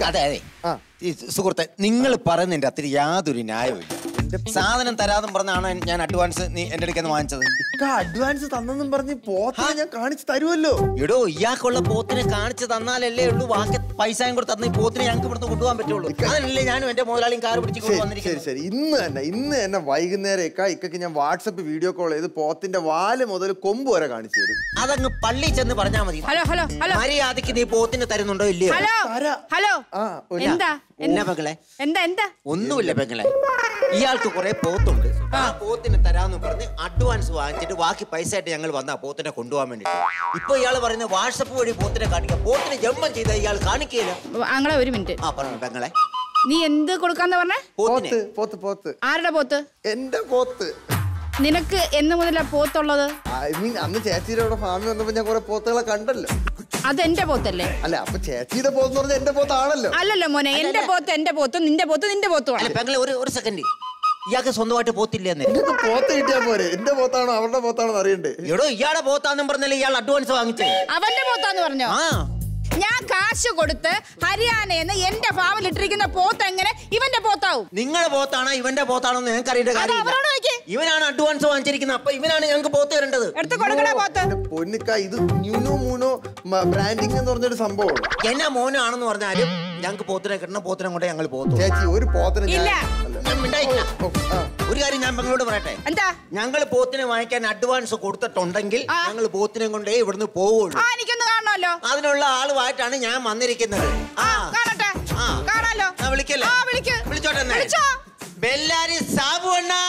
അതെ അതെ ആ. ഈ സുഹൃത്തെ നിങ്ങൾ പറയുന്നതിന്റെ അത്ര യാതൊരു ന്യായവുമില്ല സാധനം തരാതെന്ന് പറഞ്ഞാണ് ഞാൻ അഡ്വാൻസ് നീ എന്റെ അടുക്കൽ നിന്ന് വാങ്ങിച്ചത് ഇക്ക അഡ്വാൻസ് തന്നെന്നും പറഞ്ഞ് പോത്തിനെ ഞാൻ കാണിച്ചു തരുമല്ലോ എടോ ഇയാൾക്കുള്ള പോത്തിനെ കാണിച്ചു തന്നാലല്ലേ ഉള്ളൂ ബാക്കി പൈസയും കൂടെ തന്ന ഈ പോത്തിനെ ഞങ്ങൾക്ക് ഇവിടുന്ന് കൊണ്ടുപോകാൻ പറ്റുള്ളൂ അതിനല്ലേ ഞാനും എന്റെ മുതലാളിയും കാർ പിടിച്ച് ശരി ശരി കൊണ്ടുവന്നിരിക്കുന്നത് ശരി ഇന്ന് തന്നെ ഇന്ന് തന്നെ വൈകുന്നേരം ഇക്ക ഇക്കക്ക് ഞാൻ വാട്സപ്പ് വീഡിയോ കോൾ ചെയ്ത് പോത്തിന്റെ വാല് മുതൽ കൊമ്പ് വരെ കാണിച്ചു തരും അതങ്ങ് പള്ളി ചെന്ന് പറഞ്ഞാൽ മതി ഹലോ ഹലോ ഹലോ മര്യാദക്ക് നീ പോത്തിന് തരുന്നുണ്ടോ ഇല്ലയോ ഹലോ തരാ. ഹലോ ആ, ഒരു- എന്താ എന്നാ പെങ്ങളെ എന്താ എന്താ ഒന്നുമില്ല പെങ്ങളെ ഇയാൾക്ക് കുറെ പോത്തുണ്ട് ആ പോത്തിന് തരാന്ന് പറഞ്ഞ് അഡ്വാൻസ് വാങ്ങിച്ചിട്ട് ബാക്കി പൈസ ആയിട്ട് ഞങ്ങൾ വന്ന ആ പോത്തിനെ കൊണ്ടുപോകാൻ വേണ്ടിട്ട് ഇപ്പൊ ഇയാൾ പറയുന്നത് വാട്സപ്പ് വഴി പോത്തിനെ കാണിക്കാം പോത്തിനെ ജമ്പം ചെയ്ത ഇയാൾ കാണിക്കുകയില്ല ആങ്ങളെ ഒരു മിനിറ്റ് ആ പറഞ്ഞു പെങ്ങളെ നീ എന്ത് കൊടുക്കാന്ന് പറഞ്ഞേ പോത്തിനെ പോത്ത് പോത്ത് പോത്ത് ആരുടെ പോത്ത് എന്റെ പോത്ത് നിനക്ക് എന്ന് മുതലാ പോത്തുള്ളത് ഐ മീൻ അന്ന് ചേച്ചിയുടെ അവിടെ ഫാമിൽ വന്നപ്പോ ഞാൻ കുറെ പോത്തുകളെ കണ്ടല്ലോ അത് എന്റെ പോത്തല്ലേ അല്ല അപ്പൊ ചേച്ചിയുടെ പോത്ത് പറഞ്ഞാൽ എന്റെ പോത്താണല്ലോ അല്ലല്ലോ മോനെ എന്റെ പോത്ത് എന്റെ പോത്ത് നിന്റെ പോത്ത് നിന്റെ അല്ല പോത്തുമാണ് പെങ്ങളെ ഒരു ഒരു സെക്കൻഡ് ഇയാൾക്ക് സ്വന്തമായിട്ട് പോത്തില്ലെന്ന് നിങ്ങൾക്ക് പോത്ത് കിട്ടിയാ പോരെ എന്റെ പോത്താണോ അവരുടെ പോത്താണോ എന്ന് അറിയണ്ടേ എടോ ഇയാളെ പോത്താന്നും പറഞ്ഞല്ലേ ഇയാൾ അഡ്വാൻസ് വാങ്ങിച്ചേ അവന്റെ പോത്താന്ന് പറഞ്ഞോ ആ ഞാൻ കാശ് കൊടുത്ത് ഹരിയാനയെന്ന് എന്റെ ഫാമിൽ ഇട്ടിരിക്കുന്ന പോത്ത് എങ്ങനെ ഇവന്റെ പോത്താവും നിങ്ങളുടെ പോത്താണോ ഇവന്റെ പോത്താണോ എന്ന് ഞങ്ങൾക്ക് അറിയേണ്ട അത് അവരോട് കാര്യമില്ല ചോദിക്ക്. ഇവനാണ് അഡ്വാൻസ് വാങ്ങിച്ചിരിക്കുന്നത് അപ്പൊ ഇവനാണ് ഞങ്ങൾക്ക് പോത്ത് തരേണ്ടത് എടുത്ത് കൊടുക്കണ പോത്ത് എന്റെ പൊന്നിക്ക ഇത് ന്യൂനോ മൂനോ ബ്രാൻഡിങ് എന്ന് പറഞ്ഞൊരു സംഭവമാണ് എന്നാ മോനാണെന്ന് പറഞ്ഞാലും ഞങ്ങൾക്ക് പോത്തിനെ കിട്ടണം പോത്തിനെ കൊണ്ട് ഞങ്ങൾ പോത്തു ചേച്ചി ഒരു പോത്തിന് ഞാൻ- ഇല്ല. അല്ല. ഞാൻ മിണ്ടായില്ല. ഓ, ആ. ഒരു കാര്യം ഞാൻ പെങ്ങളോട് പറയട്ടെ എന്താ ഞങ്ങൾ പോത്തിനെ വാങ്ങിക്കാൻ അഡ്വാൻസ് കൊടുത്തിട്ടുണ്ടെങ്കിൽ ആ. ഞങ്ങൾ പോത്തിനെ കൊണ്ടേ ഇവിടുന്ന് പോവുള്ളൂ ആ എനിക്കൊന്ന് കാണണമല്ലോ അതിനുള്ള ആളുമായിട്ടാണ് ഞാൻ വന്നിരിക്കുന്നത് ആ കാണട്ടെ ആ. കാണാലോ ആ, വിളിക്കല്ലേ ആ വിളിക്ക് വിളിച്ചോട്ടെ എന്നാ. വിളിച്ചോ ബെല്ലാരി സാബു അണ്ണാ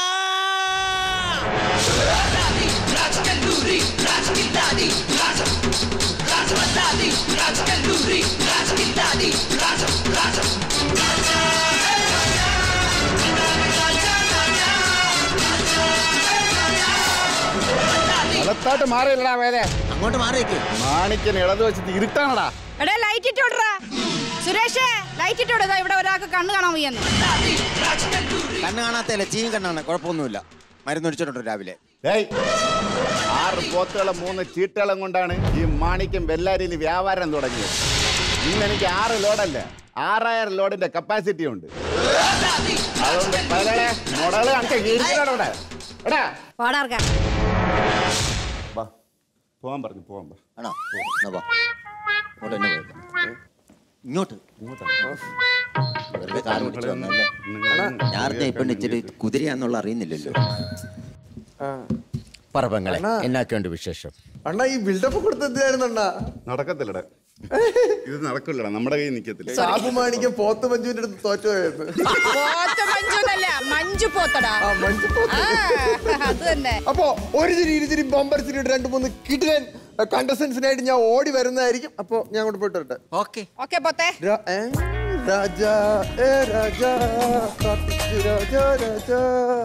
അകത്തായിട്ട് മാറിയില്ലടാ വേദേ അങ്ങോട്ട് മാറിയേക്ക് മാണിക്കൻ ഇടത് വെച്ചിട്ട് ഇരുട്ടാണടാ എടേ ലൈറ്റ് ഇട്ടോടാ സുരേഷേ ലൈറ്റ് ഇട്ടോടാ ഇവിടെ ഒരാൾക്ക് കണ്ണ് കാണാൻ വയ്യെന്ന് കണ്ണ് കാണാത്തല്ലേ ചീൻ കണ്ണാണ് കുഴപ്പമൊന്നുമില്ല മരുന്നൊഴിച്ചിട്ടുണ്ട് രാവിലെ ഡേയ് ആറ് പോത്തുകളും മൂന്ന് ചീട്ടുകളും കൊണ്ടാണ് ഈ മാണിക്യം ബെല്ലാരിയിൽ വ്യാപാരം തുടങ്ങിയത് ഇന്ന് എനിക്ക് ആറ് ലോഡല്ല ആറായിരം ലോഡിന്റെ കപ്പാസിറ്റി ഉണ്ട് അതുകൊണ്ട് പലരെ മുടകളെ അനക്ക് ഇരിക്കണോടാ ഇവിടെ എടാ പാടാർക്കാ വാ പോവാൻ പറഞ്ഞു പോവാൻ വാ ആണോ ഓ, എന്നാ വാ. ഇങ്ങോട്ട് തന്നെ പോയേക്കാം. ഇങ്ങോട്ട് വെറുതെ കാല് പിടിച്ച് വന്നല്ലേ ഞാൻ ഇപ്പൊ ഇച്ചിരി കുതിരയാന്നുള്ള അറിയുന്നില്ലല്ലോ ആ. പറ പെങ്ങളെ അണ്ണാ. എന്നാക്കെയുണ്ട് വിശേഷം അണ്ണാ ഈ ബിൽഡപ്പ് കൊടുത്തെന്തിനായിരുന്നണ്ണാ നടക്കത്തില്ലടാ ഇത് നടക്കില്ലടാ നമ്മുടെ കയ്യിൽ നിൽക്കത്തില്ല സാബു മാണിക്കം പോത്ത് മഞ്ജുവിന്റെ അടുത്ത് തോറ്റുപോയത് പോത്ത് മഞ്ജു എന്നല്ല മഞ്ജു പോത്തടാ ആ മഞ്ജു പോത്ത് ആ, അത് തന്നെ അപ്പോ ഒരു ചിരി ഇരുചിരി ബമ്പർ ചിരിയുടെ രണ്ട് മൂന്ന് കിടിലൻ കണ്ടസ്റ്റൻസിനായിട്ട് ഞാൻ ഓടി വരുന്നതായിരിക്കും അപ്പോ ഞാൻ അങ്ങോട്ട് പോയിട്ട് വരട്ടെ ഓക്കെ ഓക്കെ പോത്തെ രാ- ഏ? രാജാ ഏ രാജാ കാട്ടിക്ക് രാജാ രാജാ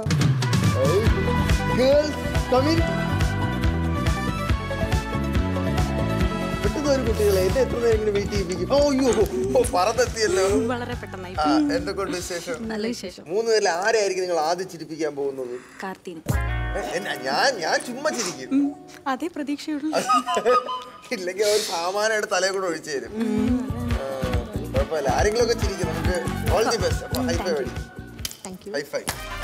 ഗേൾസ് കമിൻ പെട്ടെന്ന് ഒരു കുട്ടികളെ എന്നെ എത്ര നേരം ഇങ്ങനെ വെയിറ്റ് ചെയ്യിപ്പിക്കും ഓ അയ്യോ ഓ പറന്നെത്തിയല്ലോ വളരെ പെട്ടെന്നായി ആ, എന്നെ കൊണ്ട് വിശേഷം നല്ല വിശേഷം മൂന്ന് പേരിൽ ആരെയായിരിക്കും നിങ്ങൾ ആദ്യം ചിരിപ്പിക്കാൻ പോകുന്നത് കാർത്തീന് ഏ, എന്നാ, ഞാൻ ഞാൻ ചുമ്മാ ചിരിക്കും അതേ പ്രതീക്ഷയുള്ളൂ ഇല്ലെങ്കിൽ അവർ സാമാനായിട്ട് തലയെ കൂടെ ഒഴിച്ചു തരും ആ, കുഴപ്പമില്ല ആരെങ്കിലും ഒക്കെ ചിരിക്കും നമുക്ക് ഓൾ ദി ബെസ്റ്റ് അപ്പൊ ഹൈഫൈ വഴി thank you high five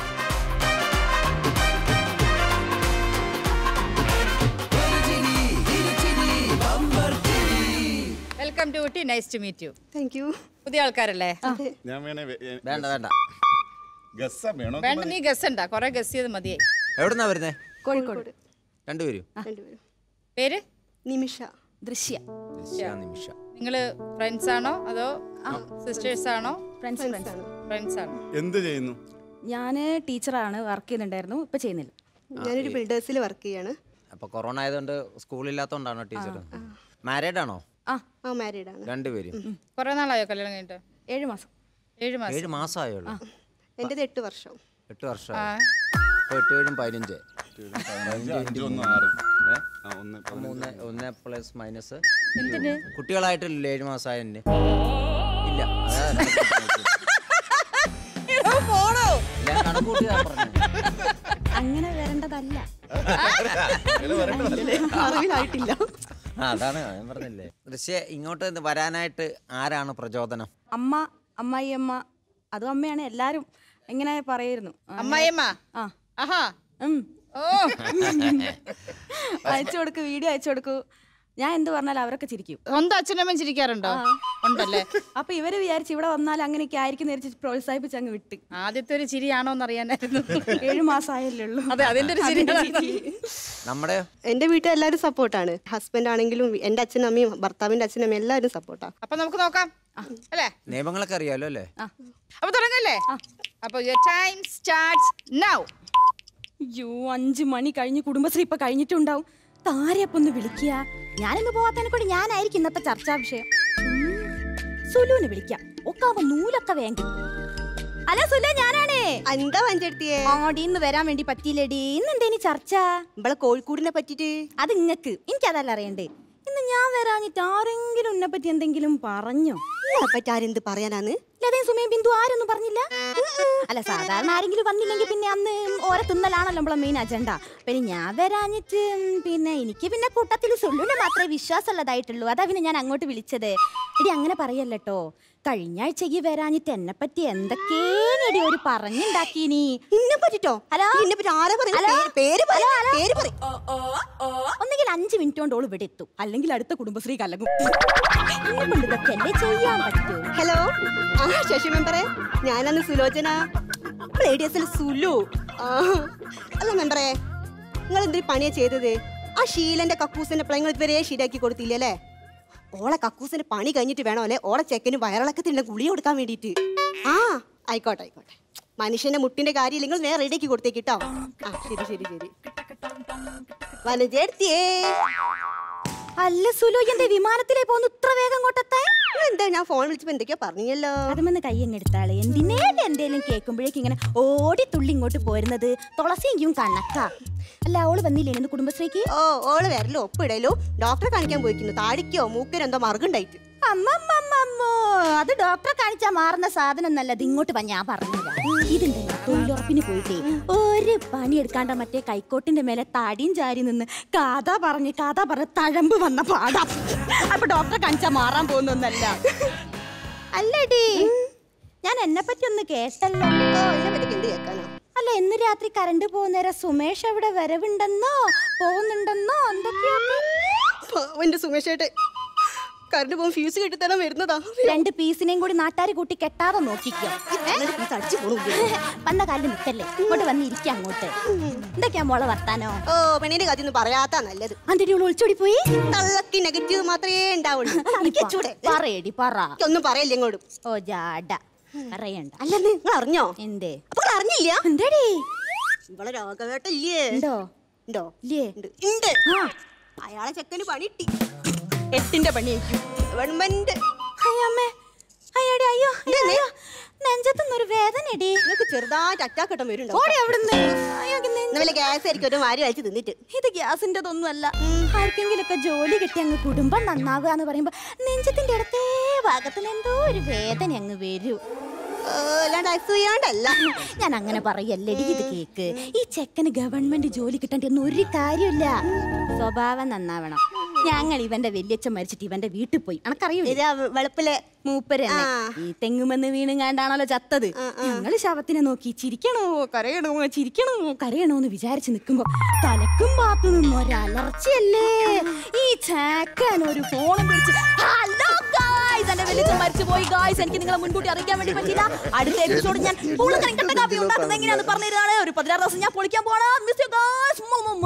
welcome to Ooty nice to meet you thank you പുതിയ ആൾക്കാരല്ലേ ഞാൻ വേണേ വേണ്ട വേണ്ട ഗസ്സ വേണോ വേണ്ട നീ ഗസ് ഉണ്ടാ കൊറേ ഗസ് ചെയ്ത് മതിയായി എവിടുന്നാ വരുന്നേ കോഴിക്കോട് രണ്ടുപേരും രണ്ടുപേരും പേര് നിമിഷ ദൃശ്യ ദൃശ്യ നിമിഷ നിങ്ങള് ഫ്രണ്ട്സ് ആണോ അതോ സിസ്റ്റേഴ്സ് ആണോ ഫ്രണ്ട്സ് ഫ്രണ്ട്സ് ഫ്രണ്ട്സ് ആണോ എന്ത് ചെയ്യുന്നു ഞാൻ ടീച്ചറാണ് വർക്ക് ചെയ്യുന്നുണ്ടായിരുന്നു ഇപ്പൊ ചെയ്യുന്നില്ല ഞാനൊരു ബിൽഡേഴ്സിൽ വർക്ക് ചെയ്യാണ് അപ്പൊ കൊറോണ ആയതുകൊണ്ട് സ്കൂളില്ലാത്തോണ്ടാണോ ടീച്ചർ മാരീഡ് ആണോ ആ ആ മാരീഡ് ആണ് രണ്ടുപേരും കൊറേ നാളായോ കല്യാണം കഴിഞ്ഞിട്ട് ഏഴ് മാസം ഏഴ് മാസം ഏഴ് മാസമായുള്ളൂ എൻ്റെത് എട്ട് വർഷം എട്ട് വർഷമായി അപ്പൊ എട്ട് ഏഴും പതിനഞ്ച് അഞ്ച് ഒന്ന് ആറ് ഏ? ആ, ഒന്ന് പതിനഞ്ച്. മൂന്ന് ഒന്ന് പ്ലസ് മൈനസ് എന്തിന് കുട്ടികളായിട്ടില്ലല്ലോ ഏഴ് മാസമായതിന് ഇല്ല അതാ പോണോ ഞാൻ കണക്കൂട്ടിയാ പറഞ്ഞത് അങ്ങനെ വരേണ്ടതല്ല അറിവിലായിട്ടില്ല ആ, അതാണ് ഞാൻ പറഞ്ഞില്ലേ ദൃശ്യ ഇങ്ങോട്ട് ഇത് വരാനായിട്ട് ആരാണ് പ്രചോദനം അമ്മ അമ്മായിയമ്മ അതും അമ്മയാണ് എല്ലാരും ഇങ്ങനെ പറയായിരുന്നു ആ, അമ്മായിയമ്മ ആ ആഹാ ഉം. ഓ അയച്ചു കൊടുക്കൂ വീഡിയോ അയച്ചു കൊടുക്കൂ ഞാൻ എന്ത് പറഞ്ഞാലും അവരൊക്കെ ചിരിക്കും സ്വന്തം അച്ഛനമ്മ ചിരിക്കാറുണ്ടോ ഉണ്ടല്ലേ അപ്പൊ ഇവര് വിചാരിച്ച് ഇവിടെ വന്നാൽ അങ്ങനെയൊക്കെ ആയിരിക്കും നേരിച്ച് പ്രോത്സാഹിപ്പിച്ച് അങ്ങ് വിട്ട് ആദ്യത്തെ ഒരു ചിരിയാണോ എന്ന് അറിയാനായിരുന്നു ഏഴു മാസമായല്ലേ ഉള്ളൂ അതെ അതിന്റെ ഒരു അതിന്റെ ചിരി ചിരി. നമ്മുടെ എന്റെ വീട്ടിൽ എല്ലാവരും സപ്പോർട്ടാണ് ഹസ്ബൻഡ് ആണെങ്കിലും എന്റെ അച്ഛനും അമ്മയും ഭർത്താവിന്റെ അച്ഛനും അമ്മയും എല്ലാവരും സപ്പോർട്ടാ അപ്പൊ നമുക്ക് നോക്കാം അല്ലേ നിയമങ്ങളൊക്കെ അറിയാലോ അല്ലേ അപ്പൊ തുടങ്ങല്ലേ അപ്പൊ ടൈം സ്റ്റാർട്ട്സ് നൗ അയ്യോ അഞ്ചു മണി കഴിഞ്ഞ് കുടുംബശ്രീ ഇപ്പൊ കഴിഞ്ഞിട്ടുണ്ടാവും താരയപ്പൊ ഒന്ന് വിളിക്കുക ഞാനിന്ന് പോവാത്തതിനെ കൂടി ഞാനായിരിക്കും ഇന്നത്തെ ചർച്ചാ വിഷയം ഉം. സുലുവിനെ വിളിക്കാം ഒക്കാവുമ്പോ നൂലൊക്കെ വേണ്ടി അല്ല സുലു ഞാനാണേ എന്താ പഞ്ചെടുത്തിയേ ആടി ഇന്ന് വരാൻ വേണ്ടി പറ്റിയില്ലടി ഇന്ന് എന്തേനി ചർച്ച നമ്മളെ കോഴിക്കോടിനെ പറ്റിട്ട് അത് ഇങ്ങക്ക് എനിക്കതല്ല അറിയണ്ടേ ഇന്ന് ഞാൻ വരാഞ്ഞിട്ട് ആരെങ്കിലും എന്നെ പറ്റി എന്തെങ്കിലും പറഞ്ഞോ നിങ്ങളെ പറ്റി ആരെന്ത് പറയാനാന്ന് ലതേ സുമയും ബിന്ദു ആരൊന്നും പറഞ്ഞില്ല അല്ല സാധാരണ ആരെങ്കിലും വന്നില്ലെങ്കിൽ പിന്നെ അന്ന് ഓരോ തിന്നലാണല്ലോ നമ്മളെ മെയിൻ അജണ്ട പിന്നെ ഞാൻ വരാഞ്ഞിട്ട് ഉം, പിന്നെ എനിക്ക് പിന്നെ കൂട്ടത്തിൽ സുള്ളുവിനെ മാത്രമേ വിശ്വാസമുള്ളതായിട്ടുള്ളൂ അതാ പിന്നെ ഞാൻ അങ്ങോട്ട് വിളിച്ചത് ഇടി അങ്ങനെ പറയല്ലോ കഴിഞ്ഞ ആഴ്ചക്ക് വരാഞ്ഞിട്ട് എന്നെ പറ്റി എന്തൊക്കെയാടി ഒരു പറഞ്ഞുണ്ടാക്കീനി ഇന്നെ പറ്റിട്ടോ ഹലോ? ഇന്നെ പറ്റി ആരാ ഹലോ? പറയുന്നത് പേര് പറ പേര് പറ ഒന്നുകിൽ അഞ്ച് മിനിറ്റ് കൊണ്ട് ഓള് ഇവിടെ എത്തും അല്ലെങ്കിൽ അടുത്ത കുടുംബശ്രീ കലങ്ങും എന്നെ കൊണ്ട് ഇതൊക്കെ അല്ലേ ചെയ്യാൻ പറ്റൂ ഹലോ ആ ശശി മെമ്പറെ ഞാനന്ന് സുലോചന റേഡിയസിൽ സുലു ആ അല്ല മെമ്പറെ നിങ്ങൾ എന്തൊരു പണിയാ ചെയ്തത് ആ ഷീലന്റെ കക്കൂസിന്റെ പ്ലങ്ങൾ ഇതുവരെ ശരിയാക്കി കൊടുത്തില്ലേ അല്ലേ ഓളെ കക്കൂസിന്റെ പണി കഴിഞ്ഞിട്ട് വേണോ അല്ലേ ഓളെ ചെക്കന് വയറിളക്കത്തിന്റെ ഗുളിക കൊടുക്കാൻ വേണ്ടിയിട്ട് ആ ആയിക്കോട്ടെ ആയിക്കോട്ടെ മനുഷ്യന്റെ മുട്ടിന്റെ കാര്യം നിങ്ങൾ നേരെ റെഡിയാക്കി കൊടുത്തേക്ക് കേട്ടോ ആ ശരി ശരി ശരി വനജേർത്തിയേ അല്ല സുലു എന്റെ വിമാനത്തിലേ പോന്ന് ഇത്ര വേഗം കൊട്ടെത്താൻ എന്താ ഞാൻ ഫോൺ വിളിച്ചപ്പോ എന്തൊക്കെയോ പറഞ്ഞല്ലോ അതുമെന്ന് കൈ അങ്ങ് എടുത്താളെ എന്തിനേ എന്തേലും കേൾക്കുമ്പോഴേക്കും ഇങ്ങനെ ഓടി തുള്ളി ഇങ്ങോട്ട് പോരുന്നത് തുളസിയെങ്കിലും കണക്ക അല്ല അവള് വന്നില്ലേ ഇന്ന് കുടുംബശ്രീക്ക് ഓ ഓള് വരലോ ഒപ്പിടലോ ഡോക്ടറെ കാണിക്കാൻ പോയിക്കുന്നു താടിക്കോ മൂക്കിനോ എന്തോ മറുകുണ്ടായിട്ട് അമ്മമ്മമ്മോ അത് ഡോക്ടറെ കാണിച്ചാ മാറുന്ന സാധനം നല്ലത് ഇങ്ങോട്ട് വാ ഞാൻ പറഞ്ഞില്ല ഇതിണ്ടല്ലോ തൊഴിലുറപ്പിന് പോയിട്ടേ ഒരു പണി എടുക്കാണ്ട മറ്റേ കൈക്കോട്ടിന്റെ മേലെ താടിയും ചാരി നിന്ന് കഥ പറഞ്ഞ് കഥ പറഞ്ഞ് തഴമ്പ് വന്ന പാടാം അപ്പൊ ഡോക്ടറെ കാണിച്ചാ മാറാൻ പോകുന്നൊന്നല്ല അല്ലടി ഞാൻ എന്നെ പറ്റി ഒന്ന് കേട്ടല്ലോ ഓ എന്നെ പറ്റി എന്ത് കേൾക്കാനോ അല്ല ഇന്ന് രാത്രി കറണ്ട് പോകുന്നേരം സുമേഷ് അവിടെ വരവുണ്ടെന്നോ പോകുന്നുണ്ടെന്നോ എന്തൊക്കെയാണ് എന്റെ സുമേഷേട്ട് കറണ്ട് പോകും ഫ്യൂസ് കിട്ടിത്തരാൻ വരുന്നതാ രണ്ട് പീസിനെയും കൂടി നാട്ടാര് കൂട്ടി കെട്ടാതെ നോക്കിക്കോ എന്നിട്ട് piece അടിച്ച് പോണു. വന്ന കാലിൽ നിൽക്കല്ലേ ഇങ്ങോട്ട് വന്നിരിക്ക അങ്ങോട്ട് എന്തൊക്കെയാ മോളെ വർത്താനോ ഓ പെണ്ണിന്റെ കഥ ഒന്നും പറയാത്ത നല്ലത് അന്തിരി ഒളിച്ചോടി പോയി തള്ളക്ക് നെഗറ്റീവ് മാത്രമേ ഉണ്ടാവുള്ളൂ എനിക്ക് ചൂടെ പറയടി പറ ഒന്നും പറയില്ല ഇങ്ങോട്ടും ഓ ജാട പറയണ്ട അല്ല നിങ്ങൾ അറിഞ്ഞോ എന്തേ അപ്പൊ നിങ്ങൾ അറിഞ്ഞില്ല എന്തേടി ഇവളെ രോഗവേട്ടല്ലേ ഉണ്ടോ ഉണ്ടോ ഇല്ലേ ഉണ്ട് ഉണ്ട് ആ അയാളെ ചെക്കന് പണി കിട്ടി എട്ടിന്റെ പണി ഗവൺമെന്റ് അയ്യമ്മേ അയ്യടി അയ്യോ അയ്യോ, അയ്യോ നെഞ്ചത്തുനിന്നൊരു വേദനടി നിങ്ങൾക്ക് ചെറുതായിട്ട് അറ്റാക്ക് കിട്ടാൻ വരുന്നുണ്ടോ ഓടി അവിടുന്ന് അയ്യോ എനിക്ക് നെഞ്ച് ഇന്നലെ ഗ്യാസ് ആയിരിക്കും ഒരു മാരി വലിച്ച് തിന്നിട്ട് ഇത് ഗ്യാസിന്റെതൊന്നും അല്ല ആർക്കെങ്കിലൊക്കെ ജോലി കിട്ടി അങ്ങ് കുടുംബം നന്നാവുക എന്ന് പറയുമ്പോ നെഞ്ചത്തിന്റെ ഇടത്തേ ഭാഗത്തിന് എന്തോ ഒരു വേദന അങ്ങ് വരൂ ഓ, അല്ലാണ്ട് അസൂയാണ്ടല്ല ഞാൻ അങ്ങനെ പറയല്ലടി ഇത് കേക്ക് ഈ ചെക്കന് ഗവൺമെന്റ് ജോലി കിട്ടേണ്ട ഒന്നും ഒരു കാര്യമില്ല സ്വഭാവം നന്നാവണം ഞങ്ങൾ ഇവന്റെ വല്യച്ഛൻ മരിച്ചിട്ട് ഇവന്റെ വീട്ടിൽ പോയി അനക്കറിയൂ ഇത് ആ വെളുപ്പിലെ മൂപ്പര് തന്നെ. ആ. ഈ തെങ്ങുമെന്ന് വീണുങ്ങാണ്ടാണല്ലോ ചത്തത് ഞങ്ങള് ശവത്തിനെ നോക്കി ചിരിക്കണോ കരയണോ ചിരിക്കണോ കരയണോ എന്ന് വിചാരിച്ച് നിൽക്കുമ്പോ തലക്കും ഭാഗത്തു നിന്നും ഒരലർച്ചയല്ലേ ഈ ചാക്കൻ ഒരു ഫോണും പിടിച്ച് ഹലോ ഗായ്സ് എന്റെ വലിയ മരിച്ചു പോയി ഗായ്സ് എനിക്ക് നിങ്ങളെ മുൻകൂട്ടി അറിയിക്കാൻ വേണ്ടി പറ്റില്ല അടുത്ത എപ്പിസോഡ് ഞാൻ പുളുക്കൻ കട്ട കാപ്പി ഉണ്ടാക്കുന്നത് എങ്ങനെയാന്ന് പറഞ്ഞതാണ് ഒരു പതിനാറ് ദിവസം ഞാൻ പൊളിക്കാൻ പോണ മിസ് യു ഗായ്സ്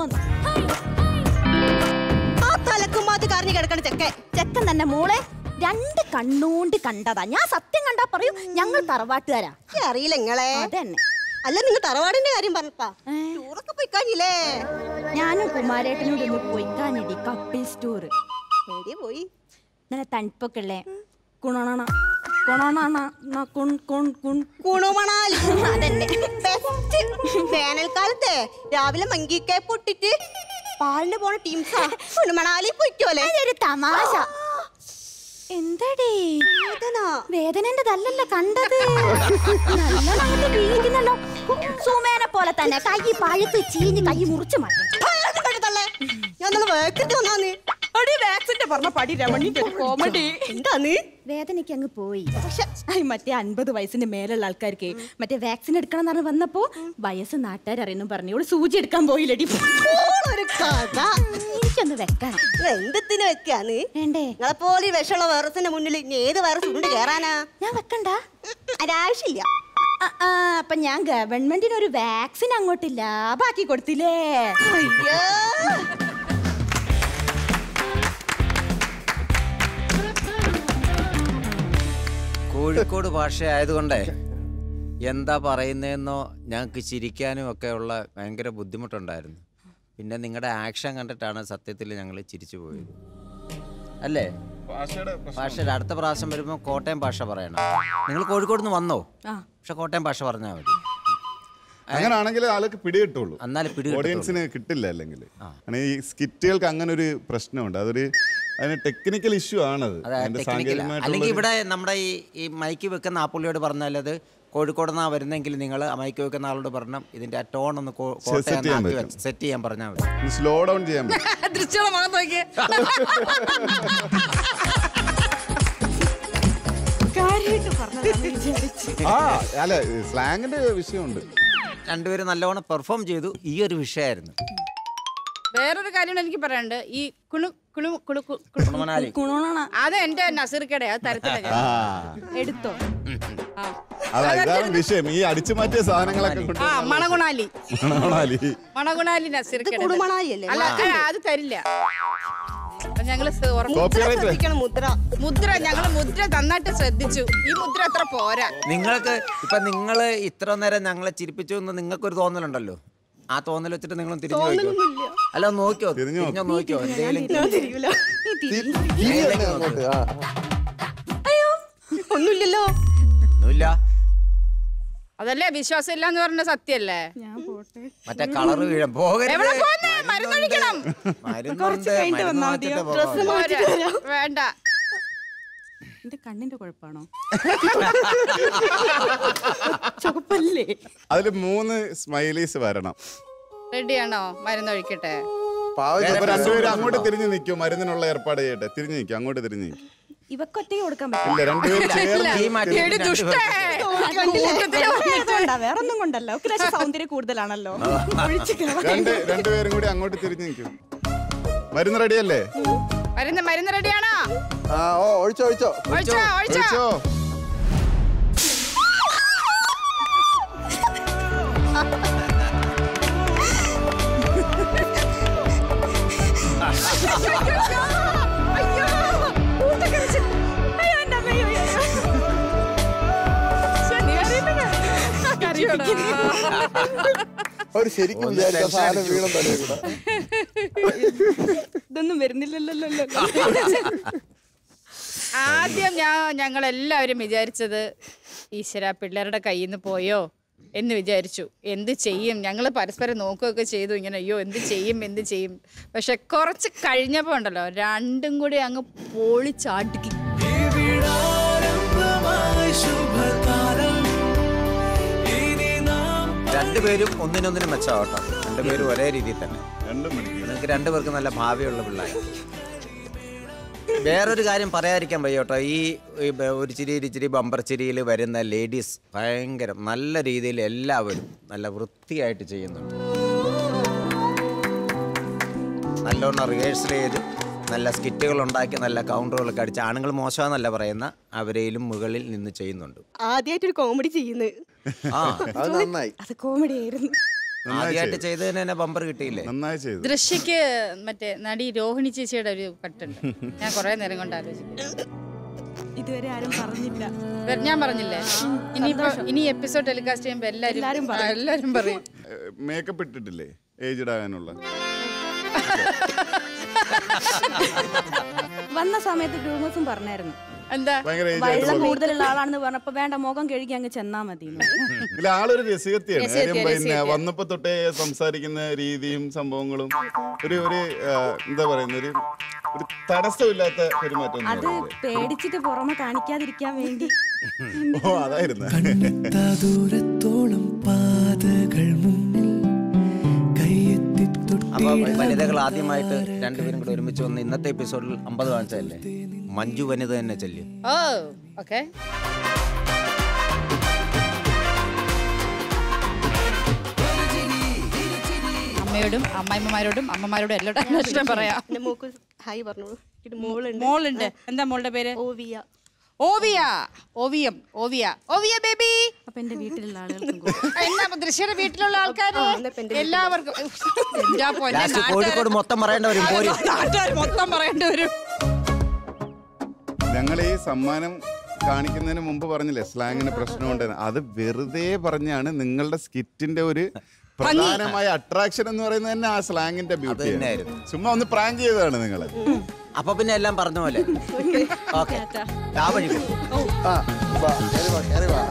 ആ തലക്കുമാത്ത് കറിഞ്ഞ് കിടക്കണ ചെക്കൻ ചെക്കൻ തന്നെ മോളെ രണ്ട് കണ്ണുകൊണ്ട് കണ്ടതാ ഞാൻ സത്യം കണ്ടാ പറയും ഞങ്ങൾ തറവാട്ടുകാരാ എനിക്ക് അറിയില്ല നിങ്ങളെ അതന്നെ അല്ല നിങ്ങൾ തറവാടിന്റെ കാര്യം പറഞ്ഞപ്പാ ഏ? ടൂറൊക്കെ പോയി കഴിഞ്ഞില്ലേ ഞാനും കുമാരേട്ടനോട് ഒന്ന് പോയിക്കാനിടി കപ്പിൾ സ്റ്റോർ എവിടെയാ പോയി നല്ല തണുപ്പൊക്കെ ഉള്ളേ കുണണ കുണണ കുൺ കുൺ കുൺ കുണുമണാലി അതന്നെ ബെസ്റ്റ് വേനൽക്കാലത്തെ രാവിലെ മങ്കിക്കായ പൊട്ടിട്ട് പാലിന് പോണ ടീംസാ കുണുമണാലി പൊയ്ക്കോലെ ഒരു തമാശ എന്താടേ വേദന വേദനന്റെതല്ലല്ലോ കണ്ടത് നല്ലോണം അങ്ങോട്ട് വീണിക്കുന്നല്ലോ സുമേനെ പോലെ തന്നെ കൈ പഴുത്ത് ചീഞ്ഞ് കൈ മുറിച്ചു മാറ്റും ഞാൻ ഒന്ന് വേക്കിട്ട് വന്നാന്ന് അടി വേക്ക പറഞ്ഞ പടി രമണിന്റെ കോമഡി എന്താന്ന് വേദനയ്ക്ക് അങ്ങ് പോയി പക്ഷെ ഐ, മറ്റേ അൻപത് വയസ്സിന്റെ മേലുള്ള ആൾക്കാർക്ക് മറ്റേ വാക്സിൻ എടുക്കണം എന്ന് പറഞ്ഞ് വന്നപ്പോ വയസ്സ് നാട്ടുകാർ അറിയുന്നു പറഞ്ഞു ഇവള് സൂചി എടുക്കാൻ പോയില്ലടി ഒരു കഥ എനിക്കൊന്ന് വെക്കണം എന്തിന് വെക്കാന്ന് വേണ്ടേ നിങ്ങളെ പോലെ വിഷമുള്ള വൈറസിന്റെ മുന്നിൽ ഇനി ഏത് വൈറസ് കൊണ്ട് കയറാനാ ഞാൻ വെക്കണ്ട അതിനാവശ്യമില്ല ആ, ആ, അപ്പൊ ഞാൻ ഗവൺമെന്റിന് ഒരു വാക്സിൻ അങ്ങോട്ട് ലാഭാക്കി കൊടുത്തില്ലേ അയ്യോ കോഴിക്കോട് ഭാഷ ആയതുകൊണ്ടേ എന്താ പറയുന്നതെന്നോ ഞങ്ങൾക്ക് ചിരിക്കാനും ഒക്കെ ഉള്ള ഭയങ്കര ബുദ്ധിമുട്ടുണ്ടായിരുന്നു പിന്നെ നിങ്ങളുടെ ആക്ഷൻ കണ്ടിട്ടാണ് സത്യത്തിൽ ഞങ്ങൾ ചിരിച്ചു പോയത് അല്ലേ ഭാഷയുടെ അടുത്ത പ്രാവശ്യം വരുമ്പോൾ കോട്ടയം ഭാഷ പറയണം നിങ്ങൾ കോഴിക്കോട് നിന്ന് വന്നോ ആ. പക്ഷെ കോട്ടയം ഭാഷ പറഞ്ഞാൽ മതി അങ്ങനാണെങ്കിൽ ആൾക്ക് പിടികിട്ടുള്ളൂ എന്നാലും പിടി ഓഡിയൻസിന് കിട്ടില്ല അല്ലെങ്കിൽ കാരണം ഈ സ്കിറ്റുകൾക്ക് അങ്ങനെ ഒരു പ്രശ്നമുണ്ട് അതൊരു അതിന് ടെക്നിക്കൽ ഇഷ്യൂ ആണത് അതെ അതിന്റെ ടെക്നിക്കൽ അല്ലെങ്കിൽ സാങ്കേതികമായിട്ടുള്ള ഇവിടെ നമ്മുടെ ഈ ഈ മൈക്ക് വെക്കുന്ന ആ പുള്ളിയോട് പറഞ്ഞാൽ അത് കോഴിക്കോട് നിന്നാ വരുന്നെങ്കിൽ നിങ്ങൾ ആ മൈക്ക് വെക്കുന്ന ആളോട് പറഞ്ഞണം ഇതിന്റെ ആ ടോൺ ഒന്ന് കോ- set ചെയ്യാൻ കോട്ടയം പറ്റും. സെറ്റ് ചെയ്യാൻ പറഞ്ഞാൽ മതി സ്ലോ ഡൗൺ ചെയ്യാൻ പറ്റും ദൃശ്യമുള്ള മുഖം നോക്കിയേ കാര്യമായിട്ട് പറഞ്ഞതാന്ന് വിചാരിച്ചു ആ അല്ല സ്ലാങ്ങിന്റെ വിഷയമുണ്ട് രണ്ടുപേരും നല്ലവണ്ണം പെർഫോം ചെയ്തു ഈ ഒരു വിഷയമായിരുന്നു വേറൊരു കാര്യം എനിക്ക് പറയാനുണ്ട് ഈ കുണു കുണു കുണു കു- കുണു- കുണുമനാലി ഗുണോണാണ് അത് എന്റെ നസീർക്കടെ അത് തരത്തില്ല ആ ഞാൻ എടുത്തോ ആ. അതാ ഇതാണ് വിഷയം ഈ അടിച്ചു മാറ്റിയ സാധനങ്ങളൊക്കെ കൊണ്ട് ആ മണഗുണാലി മണാലി മണഗുണാലി ഇത് നസീർക്കടെ കുടുമണാലിയല്ലേ അല്ല അല്ല, അത് തരില്ല അപ്പൊ ഞങ്ങള് സ- ഉറപ്പ് മുദ്ര Copyright. ശ്രദ്ധിക്കണം മുദ്ര മുദ്ര ഞങ്ങള് മുദ്ര നന്നായിട്ട് ശ്രദ്ധിച്ചു ഈ മുദ്ര അത്ര പോരാ നിങ്ങൾക്ക് ഇപ്പൊ നിങ്ങൾ ഇത്ര നേരം ഞങ്ങളെ ചിരിപ്പിച്ചു എന്ന് നിങ്ങൾക്കൊരു തോന്നലുണ്ടല്ലോ ആ തോന്നൽ വെച്ചിട്ട് നിങ്ങൾ തിരിഞ്ഞു നോക്കിയോ അല്ല ഒന്ന് നോക്കിയോ തിരിഞ്ഞു തിരിഞ്ഞോ നോക്കിയോ എന്തെങ്കിലും അങ്ങോട്ട് ആ ഒന്നുമില്ലല്ലോ ഒന്നുമില്ല അതല്ലേ വിശ്വാസം ഇല്ല എന്ന് പറഞ്ഞ സത്യല്ലേ ഞാൻ പോട്ടെ മറ്റേ കളറ് വീഴാൻ പോകരുത് എവിടെ പോകുന്നേ? മരുന്നൊഴിക്കണം. മരുന്നുണ്ട് കഴിഞ്ഞിട്ട് മരുന്ന് വന്നാ മാറ്റിട്ട് മതിയോ? പോകാം. പോരാ. വേണ്ട എന്റെ കണ്ണിന്റെ കുഴപ്പമാണോ ചുവപ്പല്ലേ അതിൽ മൂന്ന് സ്മൈലീസ് വരണം റെഡിയാണോ മരുന്നൊഴിക്കട്ടെ പാവം അപ്പൊ രണ്ടുപേരും അങ്ങോട്ട് തിരിഞ്ഞു നിൽക്കും മരുന്നിനുള്ള ഏർപ്പാട് ചെയ്യട്ടെ തിരിഞ്ഞു നിൽക്കും അങ്ങോട്ട് തിരിഞ്ഞു നിൽക്കും ഇവക്കൊറ്റയ്ക്ക് കൊടുക്കാൻ പറ്റും ഇല്ല രണ്ടുപേരും ചേർന്ന് ഈ മാറ്റി എടി ദുഷ്ടേ. വേറൊന്നും കൊണ്ടല്ല ഒക്കെ ലേശം സൗന്ദര്യം കൂടുതലാണല്ലോ ഒഴിച്ച് കളയാം. രണ്ട് രണ്ടുപേരും കൂടി അങ്ങോട്ട് തിരിഞ്ഞു നിൽക്കും മരുന്ന് റെഡിയല്ലേ മരുന്ന് മരുന്ന് റെഡിയാണോ ആ ഓ ഒഴിച്ചോ ഒഴിച്ചോ ഒഴിച്ചോ ഒഴിച്ചോ ഒഴിച്ചോ അയ്യോ ഊട്ടക്കരച്ചിൽ. അയ്യോ, എൻ്റെ അമ്മ, അയ്യോ, അയ്യോ. ശ്ശെ, നീ കരയിപ്പിക്കണോ? അവര് ശരിക്കും വിചാരിച്ച സാധനം വീണം തലേ കൂടെ ഇതൊന്നും വരുന്നില്ലല്ലോ ആദ്യം ഞാൻ ഞങ്ങൾ എല്ലാവരും വിചാരിച്ചത് ഈശ്വര പിള്ളേരുടെ കയ്യിൽ നിന്ന് പോയോ എന്ന് വിചാരിച്ചു എന്ത് ചെയ്യും ഞങ്ങൾ പരസ്പരം നോക്കുകയൊക്കെ ചെയ്തു ഇങ്ങനെ അയ്യോ എന്ത് ചെയ്യും എന്ത് ചെയ്യും പക്ഷെ കുറച്ച് കഴിഞ്ഞപ്പോൾ ഉണ്ടല്ലോ രണ്ടും കൂടി അങ്ങ് പൊളിച്ചാടുക്കി രണ്ടുപേരും ഒന്നിനൊന്നിനും മെച്ചമാവട്ടോ രണ്ടുപേരും ഒരേ രീതിയിൽ തന്നെ രണ്ടും പിടിക്കും നിങ്ങൾക്ക് രണ്ടുപേർക്ക് നല്ല ഭാവിയുള്ള പിള്ളേർ വേറൊരു കാര്യം പറയാതിരിക്കാൻ വയ്യ കേട്ടോ ഈ ഈ ബ- ഒരു ചിരി ഒരു ചിരി ബമ്പർ ചിരിയിൽ വരുന്ന ലേഡീസ് ഭയങ്കര നല്ല രീതിയിൽ എല്ലാവരും നല്ല വൃത്തിയായിട്ട് ചെയ്യുന്നുണ്ട് നല്ലോണം റിഹേഴ്സൽ ചെയ്ത് നല്ല സ്കിറ്റുകൾ ഉണ്ടാക്കി നല്ല കൗണ്ടറുകളൊക്കെ അടിച്ച് ആണുങ്ങൾ മോശമെന്നല്ല പറയുന്ന അവരെയും മുകളിൽ നിന്ന് ചെയ്യുന്നുണ്ട് ആദ്യമായിട്ടൊരു കോമഡി ചെയ്യുന്നത് ആ അത് നന്നായി അത് കോമഡി ആയിരുന്നു ആദ്യമായിട്ട് ചെയ്തതിന് തന്നെ ബമ്പർ കിട്ടിയില്ലേ നന്നായി ചെയ്തു ദൃശ്യക്ക് മറ്റേ നടി രോഹിണി ചേച്ചിയുടെ ഒരു കട്ടുണ്ട് ഞാൻ കുറെ നേരം കൊണ്ട് ആലോചിക്കും ഇതുവരെ ആരും പറഞ്ഞില്ല വെ- ഞാൻ പറഞ്ഞില്ലേ ഇനിയിപ്പോ ഇനി എപ്പിസോഡ് ടെലികാസ്റ്റ് ചെയ്യുമ്പോ എല്ലാരും എല്ലാരും ആ, എല്ലാരും പറയും മേക്കപ്പ് ഇട്ടിട്ടില്ലേ ഏജ്ഡ് ആകാനുള്ള വന്ന സമയത്ത് ഗ്രൂമേഴ്സും പറഞ്ഞായിരുന്നു എന്താ ഭയങ്കര ഏജ് വെള്ളം കൂടുതലുള്ള ആളാണെന്ന് പറഞ്ഞപ്പോ വേണ്ട മുഖം കഴുകി അങ്ങ് ചെന്നാ മതി ഇല്ല ആളൊരു രസികത്തിയാണ് രസികത്തി, കാര്യം പിന്നെ രസികത്തി. വന്നപ്പോ തൊട്ടേ സംസാരിക്കുന്ന രീതിയും സംഭവങ്ങളും ഒരു ഒരു ആ, എന്താ പറയുന്ന ഒരു ഒരു തടസ്സമില്ലാത്ത പെരുമാറ്റം അത് പേടിച്ചിട്ട് പുറമെ കാണിക്കാതിരിക്കാൻ വേണ്ടി ഓ അതായിരുന്നു ദൂരത്തോളം പാതകൾ മുന്നിൽ കയ്യെത്തി അപ്പൊ വനിതകൾ ആദ്യമായിട്ട് രണ്ടുപേരും കൂടെ ഒരുമിച്ച് വന്ന് ഇന്നത്തെ എപ്പിസോഡിൽ അമ്പത് കാണിച്ചതല്ലേ മഞ്ജു വനിത തന്നെ ചെല്ലും ഓ ഓക്കെ അമ്മയോടും അമ്മായിമ്മമാരോടും അമ്മമാരോടും എല്ലാവരും അന്വേഷണം പറയാം എന്റെ മോക്ക് ഹായ് പറഞ്ഞോളൂ ഇത് മോളുണ്ട് മോളുണ്ട് എന്താ മോളുടെ പേര് ഓവിയ ഓവിയ ഓവിയം ഓവിയ ഓവിയ ബേബി അപ്പൊ എന്റെ വീട്ടിലുള്ള ആളുകൾക്കും കൊടുക്കും. എന്നാ അപ്പൊ ദൃശ്യയുടെ വീട്ടിലുള്ള ആൾക്കാര് എന്നാ ഇപ്പൊ എന്റെ എല്ലാവർക്കും എന്താ പൊന്നെ ലാസ്റ്റ് നാട്ടുകാര് കോഴിക്കോട് മൊത്തം പറയേണ്ട വരും പോരും നാട്ടുകാർ മൊത്തം പറയേണ്ടി വരും ഞങ്ങൾ ഈ സമ്മാനം കാണിക്കുന്നതിന് മുമ്പ് പറഞ്ഞില്ലേ സ്ലാങ്ങിന് പ്രശ്നമുണ്ട് അത് വെറുതെ പറഞ്ഞാണ് നിങ്ങളുടെ സ്കിറ്റിന്റെ ഒരു പ്രധാനമായ അട്രാക്ഷൻ എന്ന് പറയുന്നത് തന്നെ ആ സ്ലാങ്ങിന്റെ ബ്യൂട്ടി തന്നെയായിരുന്നു. ചുമ്മാ ഒന്ന് പ്രാങ്ക് ചെയ്തതാണ് നിങ്ങൾ അപ്പൊ പിന്നെ എല്ലാം പറഞ്ഞ പോലെ ഓക്കെ ആ വഴി പോ. ആ വാ കേറി വാ കേറി വാ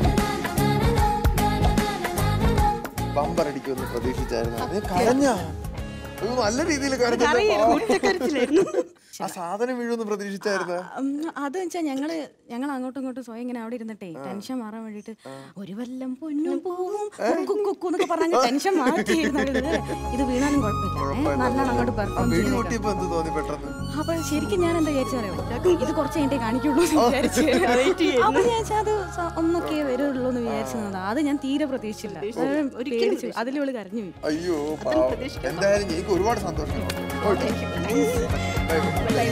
ബമ്പർ അടിക്കുമെന്ന് പ്രതീക്ഷിച്ചായിരുന്നു അത് കരഞ്ഞ അത് നല്ല രീതിയിൽ കരഞ്ഞു ആ സാധനം വീഴുമെന്ന് പ്രതീക്ഷിച്ചായിരുന്നു ഉം, അത് വെച്ചാൽ ഞങ്ങള് ഞങ്ങൾ അങ്ങോട്ടും ഇങ്ങോട്ടും സ്വയം ഇങ്ങനെ അവിടെ ഇരുന്നിട്ടേ ടെൻഷൻ മാറാൻ വേണ്ടിട്ട് ഒരു വല്ലം പൊന്നും പോവും കുക്കു കുക്കു എന്നൊക്കെ പറഞ്ഞ ടെൻഷൻ മാറ്റിയിരുന്നു അവര്. ഇത് വീണാലും കുഴപ്പമില്ല ഏ, നല്ലോണം അങ്ങോട്ട് ആ പെർഫോം വെടി ചെയ്തു കൂട്ടിയപ്പോ എന്ത് തോന്നി പെട്ടെന്ന് അപ്പൊ ശരിക്കും ഞാൻ എന്താ വിചാരിച്ചു പറയാം ഇത് കുറച്ച് കഴിഞ്ഞിട്ടേ കാണിക്കുള്ളൂ എന്ന് വിചാരിച്ചു അപ്പൊ ഞാൻ വിചാരിച്ചു അത് സ- ഒന്നൊക്കെ വരുള്ളൂ എന്ന് വിചാരിച്ചതാ അത് ഞാൻ തീരെ പ്രതീക്ഷിച്ചില്ല ഒരിക്കലും അതിലുള്ള കരഞ്ഞു പോയി അയ്യോ പാവം. എന്തായാലും എനിക്ക് ഒരുപാട് സന്തോഷം ഓക്കേ. Bye bye.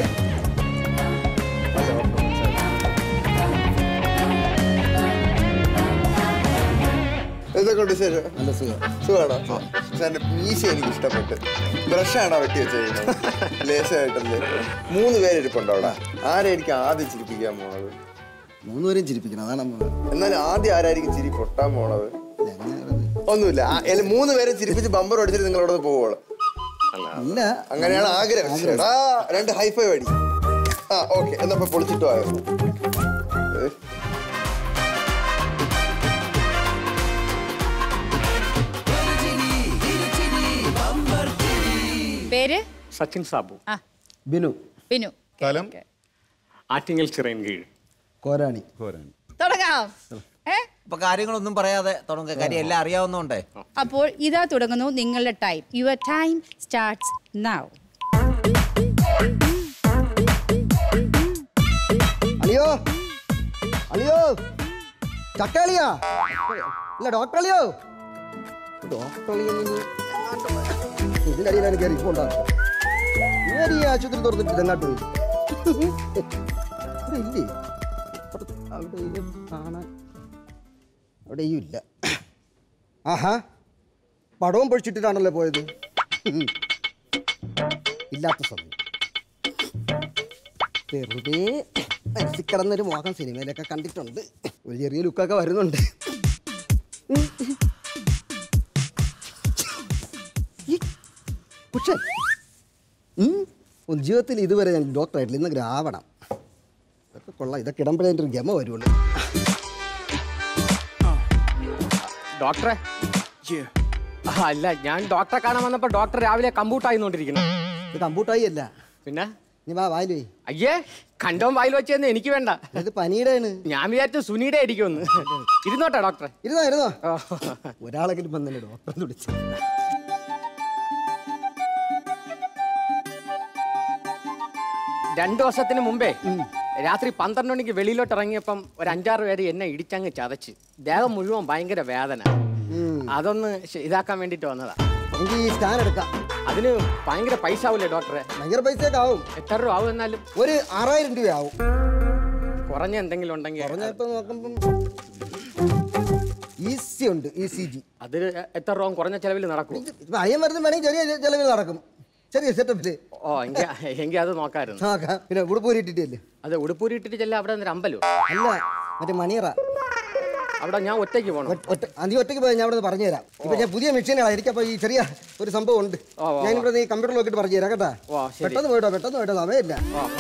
എന്തൊക്കെ ഉണ്ട് ശേഷം സുഖമാണോ പക്ഷെ എന്റെ മീശ എനിക്ക് ഇഷ്ടപ്പെട്ട് ബ്രഷാണോ വെട്ടി വെച്ചിരിക്കുന്നത് ലേശമായിട്ടല്ലേ മൂന്ന് പേരിരിപ്പുണ്ടോ അവിടെ ആരെ എനിക്ക് ആദ്യം ചിരിപ്പിക്കാൻ പോണത് മൂന്നുപേരും ചിരിപ്പിക്കണം അതാണ് നമ്മൾ എന്നാലും ആദ്യം ആരായിരിക്കും ചിരി പൊട്ടാൻ പോണത് ഒന്നുമില്ല ആ, എല്ല- മൂന്ന് പേരെ ചിരിപ്പിച്ച് ബമ്പർ അടിച്ചിട്ട് നിങ്ങൾ അവിടെ പോവുള്ളൂ ഇല്ല അങ്ങനെയാണ് ആഗ്രഹം എടാ രണ്ട് ഹൈഫൈ അടി ആ ഓക്കെ എന്നാ ഇപ്പൊ പൊളിച്ചിട്ട് പോയോ ഏ, പേര് സച്ചിൻ സാബു ആ ബിനു പിന്നു സ്ഥലം ആറ്റിങ്ങൽ ചിറയൻ കീഴ് കോരാണി പോരാണ് തുടങ്ങാം ഏ അപ്പൊ കാര്യങ്ങളൊന്നും പറയാതെ തുടങ്ങുക കാര്യം എല്ലാം അറിയാവുന്നോണ്ടേ അപ്പോൾ ഇതാ തുടങ്ങുന്നു നിങ്ങളുടെ time your time starts now അളിയോ അളിയോ ചക്കളിയാ ഇല്ല ഡോക്ടർ അളിയോ ഡോക്ടർ അളിയോ ഇതിന്റെ അടിയിലാണ് കയറി ഇപ്പൊ ഉണ്ടാക്കുക ഞാൻ ഈ ആശുപത്രി തുറന്നിട്ട് എങ്ങാട്ട് പോയി ഇവിടെ ഇല്ലേ അപ്പുറത്ത് അവിടെയും കാണാൻ അവിടെയും ഇല്ല ആഹാ പടവും പൊഴിച്ചിട്ടിട്ടാണല്ലോ പോയത് ഇല്ലാത്ത സമയം വെറുതെ മനസ്സിൽ കിടന്നൊരു മോഹം സിനിമയിലൊക്കെ കണ്ടിട്ടുണ്ട് ഒരു ചെറിയ ലുക്കൊക്കെ വരുന്നുണ്ട് ഈ പുഷൻ ഉം. ഒന്ന് ജീവിതത്തിൽ ഇതുവരെ ഞാൻ ഡോക്ടറായിട്ടില്ല ഇന്ന് ആവണം ഇതൊക്കെ കൊള്ളാം ഇതൊക്കെ ഇടുമ്പോഴേ എൻ്റെ ഒരു ഗമ വരുള്ളൂ ഡോക്ടറെ ആ, അല്ല ഞാൻ ഡോക്ടറെ കാണാൻ വന്നപ്പോ ഡോക്ടർ രാവിലെ കമ്പ്യൂട്ടായിന്നോണ്ടിരിക്കുന്നു ഇത് കമ്പ്യൂട്ടായി അല്ല പിന്നെ നീ വാ വായിലേ അയ്യേ കണ്ടോം വായിൽ വെച്ചെന്ന് എനിക്ക് വേണ്ട ഇത് പനിയുടെയാണ് ഞാൻ വിചാരിച്ചു സുനിയുടെ ആയിരിക്കുമെന്ന് ഇരുന്നോട്ടെ ഡോക്ടറെ ഇരുന്നോ ഇരുന്നോ ഓ. ഒരാളെങ്കിലും വന്നല്ലേ ഡോക്ടറെ വിളിച്ചു രണ്ടു വർഷത്തിന് മുമ്പേ രാത്രി പന്ത്രണ്ട് മണിക്ക് വെളിയിലോട്ട് ഇറങ്ങിയപ്പം ഒരു അഞ്ചാറ് പേര് എന്നെ ഇടിച്ചങ്ങ് ചതച്ച് ദേഹം മുഴുവൻ ഭയങ്കര വേദന അതൊന്ന് ശ- ഇതാക്കാൻ വേണ്ടിട്ട് വന്നതാ എനിക്ക് ഈ സ്കാൻ എടുക്കാം അതിന് ഭയങ്കര പൈസ ആവൂലേ ഡോക്ടറെ ഭയങ്കര പൈസയൊക്കെ ആവും എത്ര രൂപ ആവും എന്നാലും ഒരു ആറായിരം രൂപയാവും കുറഞ്ഞ എന്തെങ്കിലും ഉണ്ടെങ്കിൽ പറഞ്ഞപ്പോ നോക്കുമ്പം ഈസി ഉണ്ട് ഇ സി ജി അത് എത്ര രൂപ കുറഞ്ഞ ചെലവിൽ നടക്കും അയ്യം മരുന്ന് വേണമെങ്കിൽ ചെറിയ ചെലവിൽ നടക്കും ചെറിയ സെറ്റപ്പില് ഓ എങ്കിൽ എങ്കിൽ അത് നോക്കായിരുന്നു നോക്കാം പിന്നെ ഉടുപ്പൂരിട്ടിട്ടല്ലേ അത് ഉടുപ്പൂരി ഇട്ടിട്ട് ചെല്ലാം അവിടെ ഒരു അമ്പലം അല്ല മറ്റേ മണിയറ അവിടെ ഞാൻ ഒറ്റയ്ക്ക് പോകണം ഒറ്റ- ഒറ്റ നീ ഒറ്റയ്ക്ക് പോയാൽ ഞാൻ അവിടെ നിന്ന് പറഞ്ഞു തരാം ഇപ്പൊ ഞാൻ പുതിയ മെഷീനുകളാണ് എനിക്കപ്പോ ഈ ചെറിയ ഒരു സംഭവം ഉണ്ട് ഓ, ഓ, ഞാൻ ഇവിടെ നീ കമ്പ്യൂട്ടർ നോക്കിയിട്ട് പറഞ്ഞു തരാം കേട്ടാ ഓ ശരി പെട്ടെന്ന് പോയിട്ടോ പെട്ടെന്ന് പോയിട്ടോ സമയമില്ല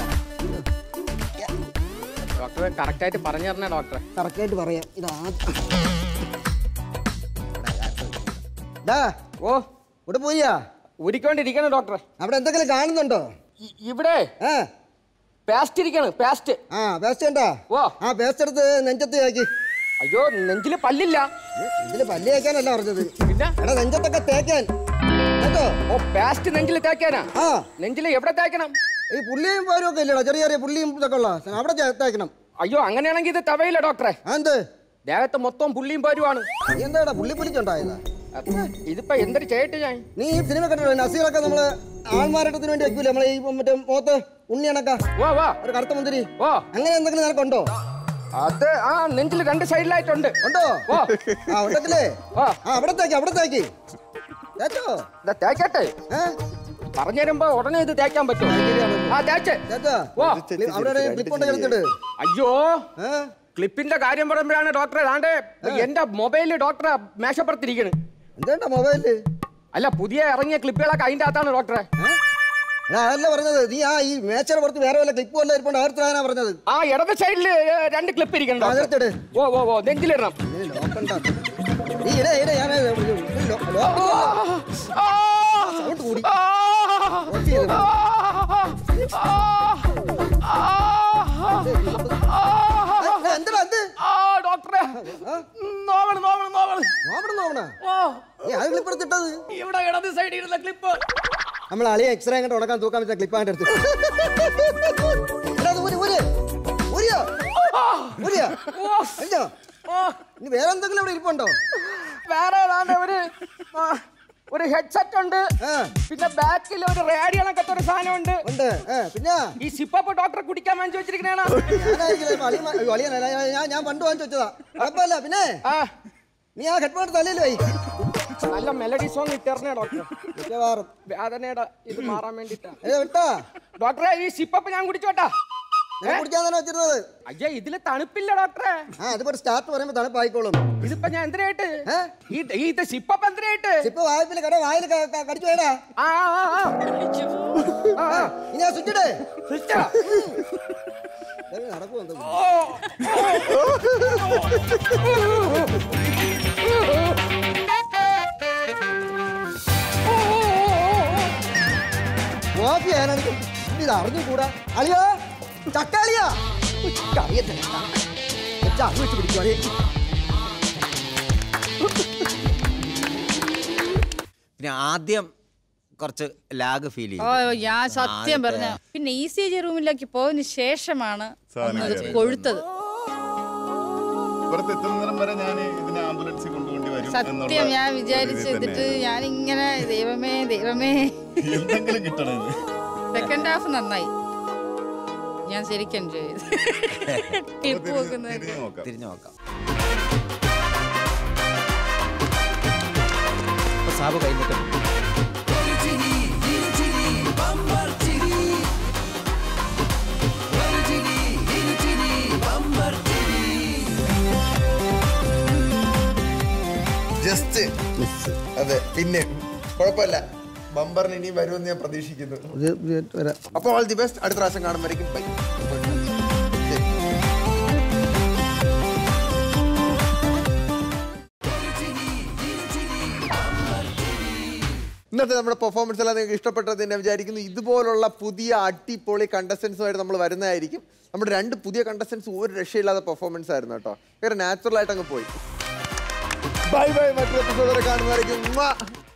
ഡോക്ടറെ കറക്റ്റായിട്ട് പറഞ്ഞു തരണേ ഡോക്ടറെ കറക്റ്റായിട്ട് പറയാം ഇതാ ഡാ ഓ ഇവിടെ പോയാ ഊരിക്കൊണ്ടിരിക്കണം ഡോക്ടറെ അവിടെ എന്തെങ്കിലും കാണുന്നുണ്ടോ ഇ- ഇവിടെ ആ പേസ്റ്റ് ഇരിക്കണം പേസ്റ്റ് ആ പേസ്റ്റ് ഉണ്ടോ ഓ ആ പേസ്റ്റ് എടുത്ത് നെഞ്ചത്ത് ആക്കി അയ്യോ നെഞ്ചില് പല്ലില്ല ഇതില് പല്ല് തേക്കാനല്ല പറഞ്ഞത് പിന്നെ എടാ നെഞ്ചത്തൊക്കെ തേക്കാൻ കേട്ടോ കേട്ടോ ഓ പാസ്റ്റ് നെഞ്ചിൽ തേക്കാനാ ആ നെഞ്ചിൽ എവിടെ തേക്കണം ഈ പുള്ളിയും പാരും ഒക്കെ ഇല്ലടാ ചെറിയ ചെറിയ പുള്ളിയും ഇതൊക്കെ ഉള്ള സാധനം. അവിടെ ചേ- തേക്കണം അയ്യോ അങ്ങനെയാണെങ്കിൽ ഇത് തവയില്ല ഡോക്ടറെ ആ, എന്ത് ദേഹത്ത് മൊത്തം പുള്ളിയും പരുവാണ് നീ എന്താടാ പുള്ളി പുലിക്കുണ്ടായതാ ഇതിപ്പോ എന്തൊരു ചെയ്യട്ടെ ഞാൻ നീ ഈ സിനിമ കണ്ടിട്ടോ നസീറൊക്കെ നമ്മള് ആൾമാരട്ടത്തിന് വേണ്ടി വെക്കൂലേ നമ്മളെ ഈ മറ്റേ മുഖത്ത് ഉണ്ണിയണക്ക വാ വാ ഒരു കറുത്ത മുന്തിരി ഓ അങ്ങനെ എന്തെങ്കിലും നിനക്കുണ്ടോ അത് ആ നെഞ്ചിൽ രണ്ട് സൈഡിലായിട്ടുണ്ട് ഉണ്ടോ ഓ ആ ഉണ്ടത്തില്ലേ ഓ ആ അവിടെ തേക്ക് അവിടെ തേക്ക് തേച്ചോ ഇതാ തേക്കട്ടെ ഏ പറഞ്ഞു തരുമ്പോ ഉടനെ ഇത് തേക്കാൻ പറ്റും ആ തേച്ച് തേച്ചാ ഓ ക്ലി- അവിടെ ക്ലിപ്പ് ഉണ്ട് എടുത്തിട്ട് അയ്യോ ഏ ക്ലിപ്പിന്റെ കാര്യം പറയുമ്പോഴാണ് ഡോക്ടറെ ദാണ്ടെ എന്റെ മൊബൈലിൽ ഡോക്ടറെ മേശപ്പുറത്തിരിക്കണ് എന്താ മൊബൈലില് അല്ല പുതിയ ഇറങ്ങിയ ക്ലിപ്പുകളൊക്കെ അതിന്റെ അകത്താണ് ഡോക്ടറെ എടാ, അതല്ല പറഞ്ഞത് നീ ആ ഈ മേച്ചയുടെ പുറത്ത് വേറെ വല്ല ക്ലിപ്പ് വല്ല ഇരിപ്പുണ്ട് അടുത്താണ് പറഞ്ഞത് ആ ഇടത് സൈഡിൽ രണ്ട് ക്ലിപ്പ് ഇരിക്കണം അതെടുത്തിട് ഓ ഓ ഓ നെഞ്ചിലിടണം നീ ലോക്കണ്ട നീ ഇടേ ഇടേ ഞാൻ സൗണ്ട് കൂടി കുറച്ച് ചെയ്ത് ഏ, എന്തെടാ എന്ത് ഡോക്ടറെ നോവണം നോവണം നോവണം നോക്കണം നോക്കണ ഓ നീ അത് ക്ലിപ്പ് എടുത്തിട്ടത് ഇവിടെ ഇടത് സൈഡിൽ ഇരുന്ന ക്ലിപ്പ് നമ്മൾ അളിയെ എക്സ്റേ അങ്ങോട്ട് ഉടക്കാൻ തൂക്കാൻ വെച്ച ക്ലിപ്പ് അങ്ങോട്ട് എടുത്തു എടാ, അത് ഊര്, ഊര്. ഊരിയോ? ഊരിയോ? കഴിഞ്ഞോ? ഇനി വേറെ എന്തെങ്കിലും ഇവിടെ ഇരിപ്പുണ്ടോ വേറെ ഏതാണ്ട് ഒരു ആ, ഒരു ഹെഡ്സെറ്റ് ഉണ്ട് ആ പിന്നെ ബാക്കിൽ ഒരു റേഡിയോ കണക്കത്തെ ഒരു സാധനം ഉണ്ട് ഉണ്ട് ഏ പിന്നെ ഈ സിപ്പപ്പ് ഡോക്ടറെ കുടിക്കാൻ വാങ്ങിച്ചു വെച്ചിരിക്കണേണ ഞാനായിരിക്കും ഇപ്പൊ അളിയൻ വാ- അയ്യോ, അളിയനല്ല, ഞാൻ- ഞാൻ ഞാൻ പണ്ട് വാങ്ങിച്ചു വെച്ചതാ കുഴപ്പമില്ല പിന്നെ ആ നീ ആ ഹെഡ്ഫോൺ തലയിൽ പോയി നല്ല മെലഡി സോങ് ഇട്ടേർണേ ഡോക്ടർ മിക്കവാറും വേദനയുടെ ഇത് മാറാൻ വേണ്ടിട്ടാ ഏ വിട്ടാ ഡോക്ടറെ ഈ സിപ്പപ്പ് ഞാൻ കുടിച്ചോട്ടാ ഞാൻ കുടിക്കാൻ തന്നെ വെച്ചിരുന്നത് അയ്യേ ഇതില് തണുപ്പില്ല ഡോക്ടറെ ആ അതിപ്പോ ഒരു സ്റ്റാർട്ട് പറയുമ്പോ തണുപ്പായിക്കോളും ഇതിപ്പോ ഞാൻ എന്തിനായിട്ട് ഏ? ഈ ഈ ഇത് സിപ്പപ്പ് എന്തിനായിട്ട് ഇപ്പൊ വായ്പില് കട വായിൽ ക- ക- കടിച്ചു വേടാ ആ ആ, ആ, ആ. ആ, ആ. ഇനി ആ സ്വിച്ചിടേ സിസ്റ്റർ. നടക്കുമോ കോപ്പി ആണെങ്കിൽ ഇത് അറിഞ്ഞുകൂടാ അളിയോ ചക്കാളിയാ അറിയത്തില്ല അങ്ങ് വെച്ച് പിടിക്കുവാണേ പിന്നെ ആദ്യം കുറച്ച് ലാഗ് ഫീൽ ഓ ചെയ്തു ഞാൻ സത്യം പറഞ്ഞ പിന്നെ ഇ സി ജി റൂമിലേക്ക് പോയതിന് ശേഷമാണ് ഒന്ന് ഇത് കൊഴുത്തത് പുറത്ത് എത്തുന്നേരം വരെ ഞാൻ ഇതിനെ ആംബുലൻസിൽ കൊണ്ടുപോണ്ടി വരും സത്യം ഞാൻ വിചാരിച്ചു രീതിയിൽ എന്നിട്ട് തന്നെയായിരുന്നു. ഞാൻ ഇങ്ങനെ ദൈവമേ ദൈവമേ എന്തെങ്കിലും കിട്ടണം ഇത് സെക്കൻഡ് ഹാഫ് നന്നായി ഞാൻ ശരിക്കും എൻജോയ് ചെയ്തു ടിപ്പ് നോക്കുന്നത് തിരിഞ്ഞ് നോക്കാം തിരിഞ്ഞു നോക്കാം ഇപ്പൊ സാബ് കഴിഞ്ഞിട്ടുണ്ട് ജസ്റ്റ് അതെ പിന്നെ കുഴപ്പമില്ല ബമ്പറിന് ഇനി വരുമെന്ന് ഞാൻ പ്രതീക്ഷിക്കുന്നു വരാം അപ്പോൾ ഓൾ ദി ബെസ്റ്റ് അടുത്ത പ്രാവശ്യം കാണുമ്പോഴേക്കും ബൈ ശരി ഇന്നത്തെ നമ്മുടെ പെർഫോമൻസ് എല്ലാം നിങ്ങൾക്ക് ഇഷ്ടപ്പെട്ടത് ഞാൻ വിചാരിക്കുന്നു ഇതുപോലുള്ള പുതിയ അടിപൊളി കണ്ടസ്റ്റൻസുമായിട്ട് നമ്മൾ വരുന്നതായിരിക്കും നമ്മുടെ രണ്ട് പുതിയ കണ്ടസ്റ്റൻസ് ഒരു രക്ഷയില്ലാത്ത പെർഫോമൻസ് ആയിരുന്നു കേട്ടോ വേറെ നാച്ചുറൽ ആയിട്ട് അങ്ങ് പോയി ബൈ ബൈ മറ്റൊരു എപ്പിസോഡ് കാണുന്നതായിരിക്കും ഉമ്മ.